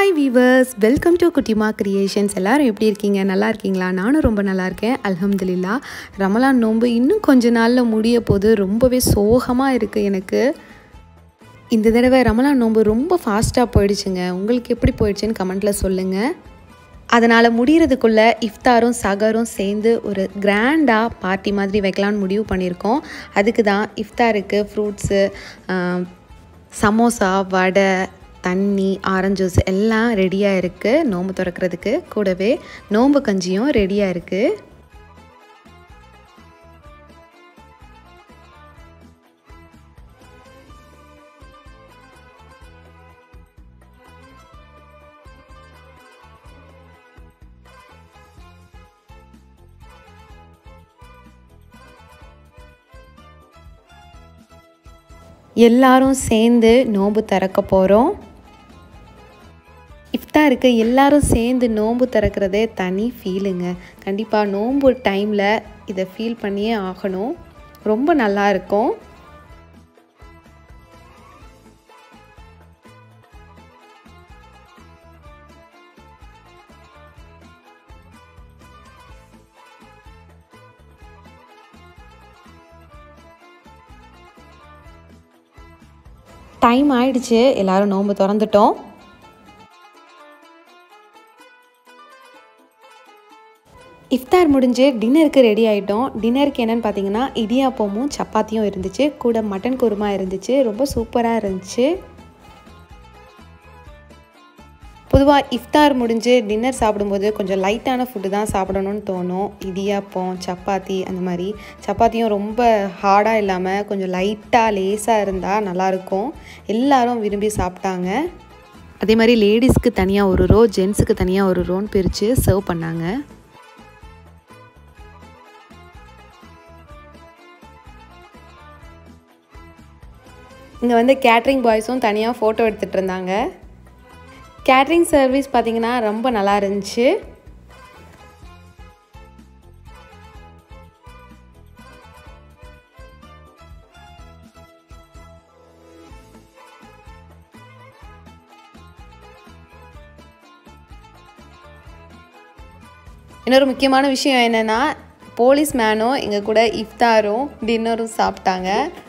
hi viewers welcome to Kuttima creations எல்லாரும் எப்படி இருக்கீங்க நல்லா இருக்கீங்களா நானும் ரொம்ப நல்லா இருக்கேன் அல்ஹம்துலில்லா ரமலான் நோன்பு இன்னும் கொஞ்ச நாளில் முடிய போது ரொம்பவே சோகமாக இருக்குது எனக்கு இந்த தடவை ரமலான் நோன்பு ரொம்ப ஃபாஸ்ட்டாக போயிடுச்சுங்க உங்களுக்கு எப்படி போயிடுச்சுன்னு கமெண்ட்டில் சொல்லுங்கள் அதனால் முடிகிறதுக்குள்ளே இஃப்தாரும் சகரும் சேர்ந்து ஒரு கிராண்டாக பார்ட்டி மாதிரி வைக்கலான்னு முடிவு பண்ணியிருக்கோம் அதுக்கு தான் இஃப்தாருக்கு ஃப்ரூட்ஸு சமோசா வடை தண்ணி ஆரஞ்சு ஜூஸ் எல்லாம் ரெடியாக இருக்குது நோம்பு திறக்கிறதுக்கு கூடவே நோம்பு கஞ்சியும் ரெடியாக இருக்குது எல்லாரும் சேர்ந்து நோன்பு திறக்க போகிறோம் இஃப்தாருக்கு எல்லாரும் சேர்ந்து நோன்பு திறக்கிறதே தனி ஃபீலுங்க கண்டிப்பாக நோன்பு டைமில் இதை ஃபீல் பண்ணியே ஆகணும் ரொம்ப நல்லா இருக்கும் டைம் ஆயிடுச்சு எல்லாரும் நோன்பு திறந்துட்டோம் இஃப்தார் முடிஞ்சு டின்னருக்கு ரெடி ஆகிட்டோம் டின்னருக்கு என்னென்னு பார்த்தீங்கன்னா இடியாப்பமும் சப்பாத்தியும் இருந்துச்சு கூட மட்டன் குருமா இருந்துச்சு ரொம்ப சூப்பராக இருந்துச்சு பொதுவாக இஃப்தார் முடிஞ்சு டின்னர் சாப்பிடும்போது கொஞ்சம் லைட்டான ஃபுட்டு தான் சாப்பிடணும்னு தோணும் இடியாப்பம் சப்பாத்தி அந்த மாதிரி சப்பாத்தியும் ரொம்ப ஹார்டாக இல்லாமல் கொஞ்சம் லைட்டாக லேஸாக இருந்தால் நல்லாயிருக்கும் எல்லாரும் விரும்பி சாப்பிட்டாங்க அதே மாதிரி லேடிஸ்க்கு தனியாக ஒரு ரோ ஜென்ஸுக்கு தனியாக ஒரு ரோன்னு பிரித்து சர்வ் பண்ணாங்க இங்கே வந்து கேட்ரிங் பாய்ஸும் தனியாக ஃபோட்டோ எடுத்துகிட்டு இருந்தாங்க கேட்ரிங் சர்வீஸ் பார்த்திங்கன்னா ரொம்ப நல்லா இருந்துச்சு இன்னொரு முக்கியமான விஷயம் என்னென்னா போலீஸ் மேனும் எங்கள் கூட இஃப்தாரும் டின்னரும் சாப்பிட்டாங்க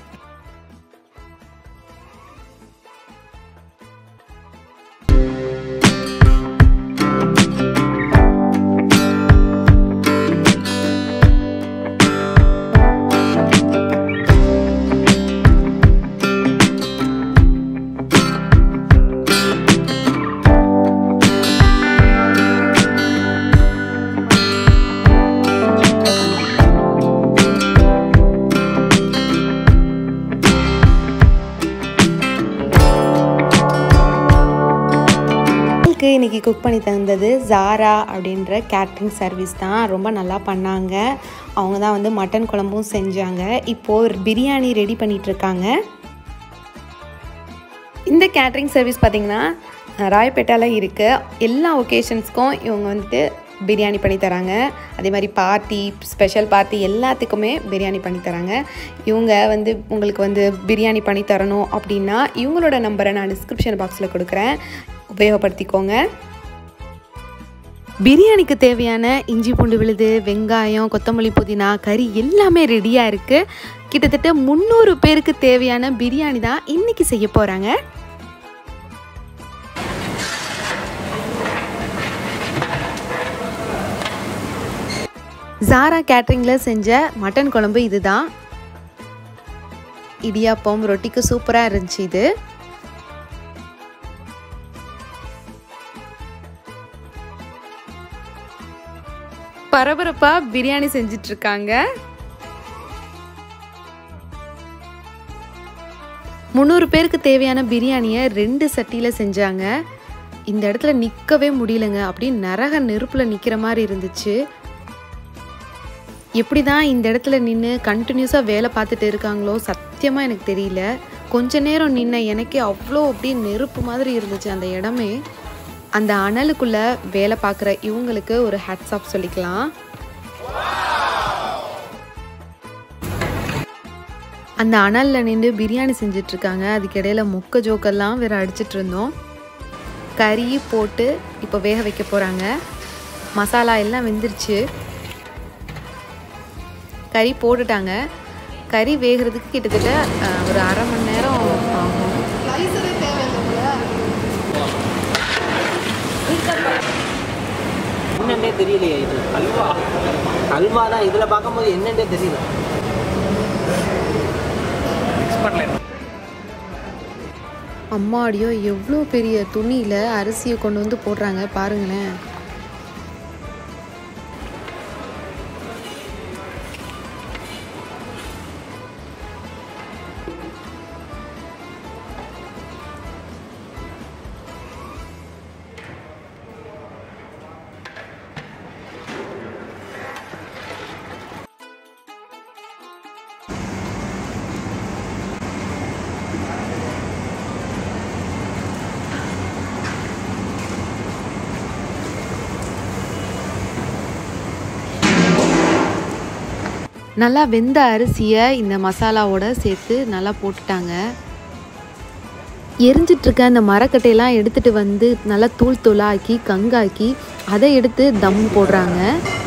எனக்கு இன்றைக்கி குக் பண்ணி தந்தது ஜாரா அப்படின்ற கேட்ரிங் சர்வீஸ் தான் ரொம்ப நல்லா பண்ணாங்க அவங்க தான் வந்து மட்டன் குழம்பும் செஞ்சாங்க இப்போது பிரியாணி ரெடி பண்ணிகிட்ருக்காங்க இந்த கேட்ரிங் சர்வீஸ் பார்த்திங்கன்னா ராயப்பேட்டாவில் இருக்குது எல்லா ஒகேஷன்ஸ்க்கும் இவங்க வந்துட்டு பிரியாணி பண்ணி தராங்க அதே மாதிரி பார்ட்டி ஸ்பெஷல் பார்ட்டி எல்லாத்துக்குமே பிரியாணி பண்ணி தராங்க இவங்க வந்து உங்களுக்கு வந்து பிரியாணி பண்ணி தரணும் அப்படின்னா இவங்களோட நம்பரை நான் டிஸ்கிரிப்ஷன் பாக்ஸில் கொடுக்குறேன் உபயோகப்படுத்திக்கோங்க பிரியாணிக்கு தேவையான இஞ்சி பூண்டு விழுது வெங்காயம் கொத்தமல்லி புதினா கறி எல்லாமே ரெடியாக இருக்குது கிட்டத்தட்ட முந்நூறு பேருக்கு தேவையான பிரியாணி தான் இன்றைக்கி செய்ய போகிறாங்க ஜாரா கேட்ரிங்கில் செஞ்ச மட்டன் குழம்பு இதுதான் இடியாப்பம் ரொட்டிக்கு சூப்பராக இருந்துச்சு இது பரபரப்பாக பிரியாணி செஞ்சிட்ருக்காங்க முந்நூறு பேருக்கு தேவையான பிரியாணியை ரெண்டு சட்டியில் செஞ்சாங்க இந்த இடத்துல நிற்கவே முடியலங்க அப்படி நரக நெருப்பில் நிற்கிற மாதிரி இருந்துச்சு எப்படி தான் இந்த இடத்துல நின்று கண்டினியூஸாக வேலை பார்த்துட்டு இருக்காங்களோ சத்தியமாக எனக்கு தெரியல கொஞ்ச நேரம் நின்ன எனக்கே அவ்வளோ அப்படியே நெருப்பு மாதிரி இருந்துச்சு அந்த இடமே அந்த அனலுக்குள்ளே வேலை பார்க்குற இவங்களுக்கு ஒரு ஹேட்ஸ் ஆஃப் சொல்லிக்கலாம் அந்த அனலில் நின்று பிரியாணி செஞ்சிட்ருக்காங்க அதுக்கு இடையில மொக்க ஜோக்கெல்லாம் வேறு அடிச்சிட்டு இருந்தோம் கறி போட்டு இப்போ வேக வைக்க போகிறாங்க மசாலா எல்லாம் வெந்துருச்சு கறி போட்டுட்டாங்க கறி வேகிறதுக்கு கிட்டத்தட்ட அஹ், ஒரு அரை மணி நேரம் ஆகும் என்னன்னே தெரியலையே இது அல்வா அல்வா தான் இதில் பார்க்கும்போது என்னன்னே தெரியல அம்மாடியோ எவ்வளோ பெரிய துணியில் அரிசியை கொண்டு வந்து போடுறாங்க பாருங்களேன் நல்லா வெந்த அரிசியை இந்த மசாலாவோட சேர்த்து நல்லா போட்டுட்டாங்க எரிஞ்சிட்டு இருக்க அந்த மரக்கட்டையெல்லாம் எடுத்துட்டு வந்து நல்லா தூள் தூளாக்கி கங்காக்கி அதை எடுத்து தம் போடுறாங்க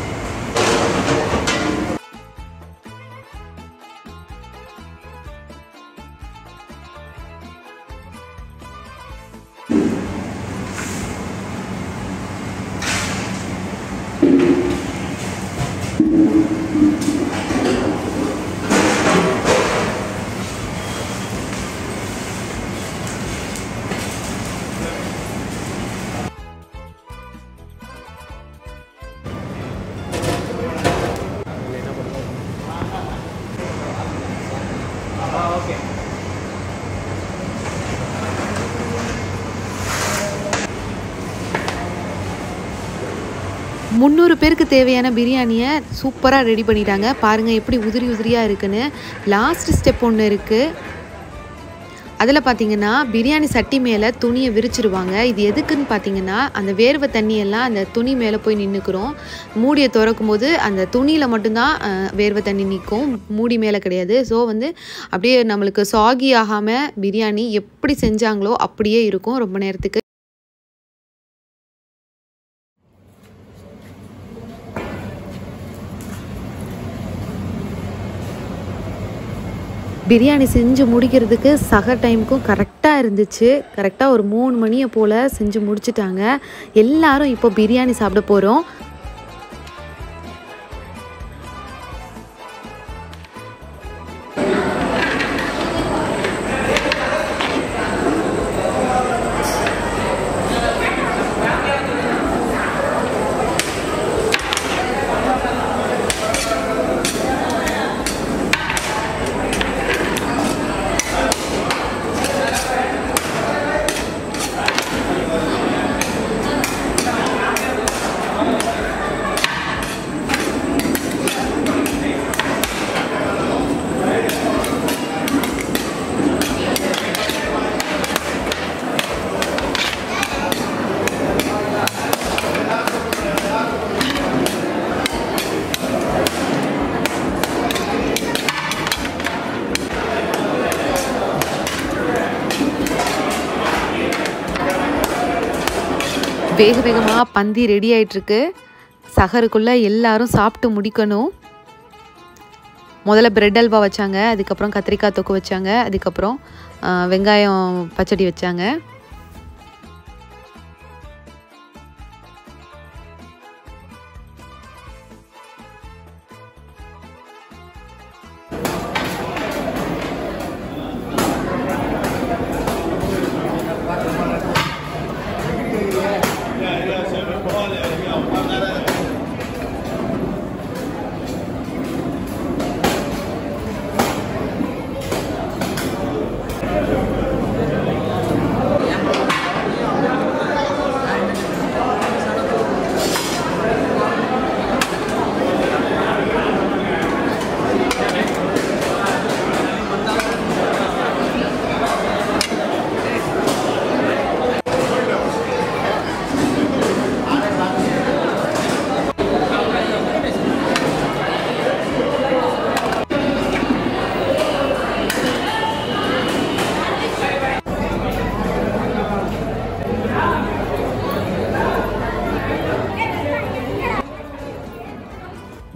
முந்நூறு பேருக்கு தேவையான பிரியாணியை சூப்பராக ரெடி பண்ணிட்டாங்க பாருங்கள் எப்படி உதிரி உதிரியாக இருக்குன்னு லாஸ்ட் ஸ்டெப் ஒன்று இருக்குது அதில் பார்த்தீங்கன்னா பிரியாணி சட்டி மேலே துணியை விரிச்சிருவாங்க இது எதுக்குன்னு பார்த்தீங்கன்னா அந்த வேர்வை தண்ணியெல்லாம் அந்த துணி மேலே போய் நின்றுக்கிறோம் மூடியை திறக்கும் போது அந்த துணியில் மட்டும்தான் அஹ், வேர்வை தண்ணி நிற்கும் மூடி மேலே கிடையாது ஸோ வந்து அப்படியே நம்மளுக்கு சாகி ஆகாமல் பிரியாணி எப்படி செஞ்சாங்களோ அப்படியே இருக்கும் ரொம்ப நேரத்துக்கு பிரியாணி செஞ்சு முடிக்கிறதுக்கு சக டைமுக்கும் கரெக்டாக இருந்துச்சு கரெக்டாக ஒரு மூணு மணியை போல் செஞ்சு முடிச்சிட்டாங்க எல்லாரும் இப்போ பிரியாணி சாப்பிட போகிறோம் வேக வேகமாக பந்தி ரெடி ஆயிட்டிருக்கு சகருக்குள்ளே எல்லாரும் சாப்பிட்டு முடிக்கணும் முதல்ல பிரெட் அல்வா வச்சாங்க அதுக்கப்புறம் கத்திரிக்காய் தொக்கு வச்சாங்க அதுக்கப்புறம் ஆ, வெங்காயம் பச்சடி வச்சாங்க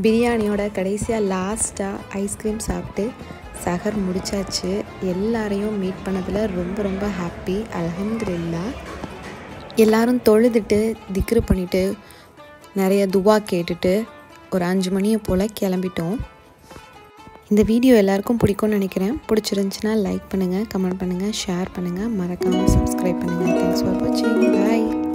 பிரியாணியோட கடைசியாக லாஸ்ட்டாக ஐஸ்கிரீம் சாப்பிட்டு சஹர் முடிச்சாச்சு எல்லாரையும் மீட் பண்ணதில் ரொம்ப ரொம்ப ஹாப்பி அலமதுல்லா எல்லாரும் தொழுதுட்டு திக்ரு பண்ணிவிட்டு நிறைய துவா கேட்டுட்டு ஒரு அஞ்சு மணியை போல் கிளம்பிட்டோம் இந்த வீடியோ எல்லாருக்கும் பிடிக்கும்னு நினைக்கிறேன் பிடிச்சிருந்துச்சுன்னா லைக் பண்ணுங்கள் கமெண்ட் பண்ணுங்கள் ஷேர் பண்ணுங்கள் மறக்காமல் சப்ஸ்கிரைப் பண்ணுங்கள் தேங்க்ஸ் ஃபார் வாட்சிங் பாய்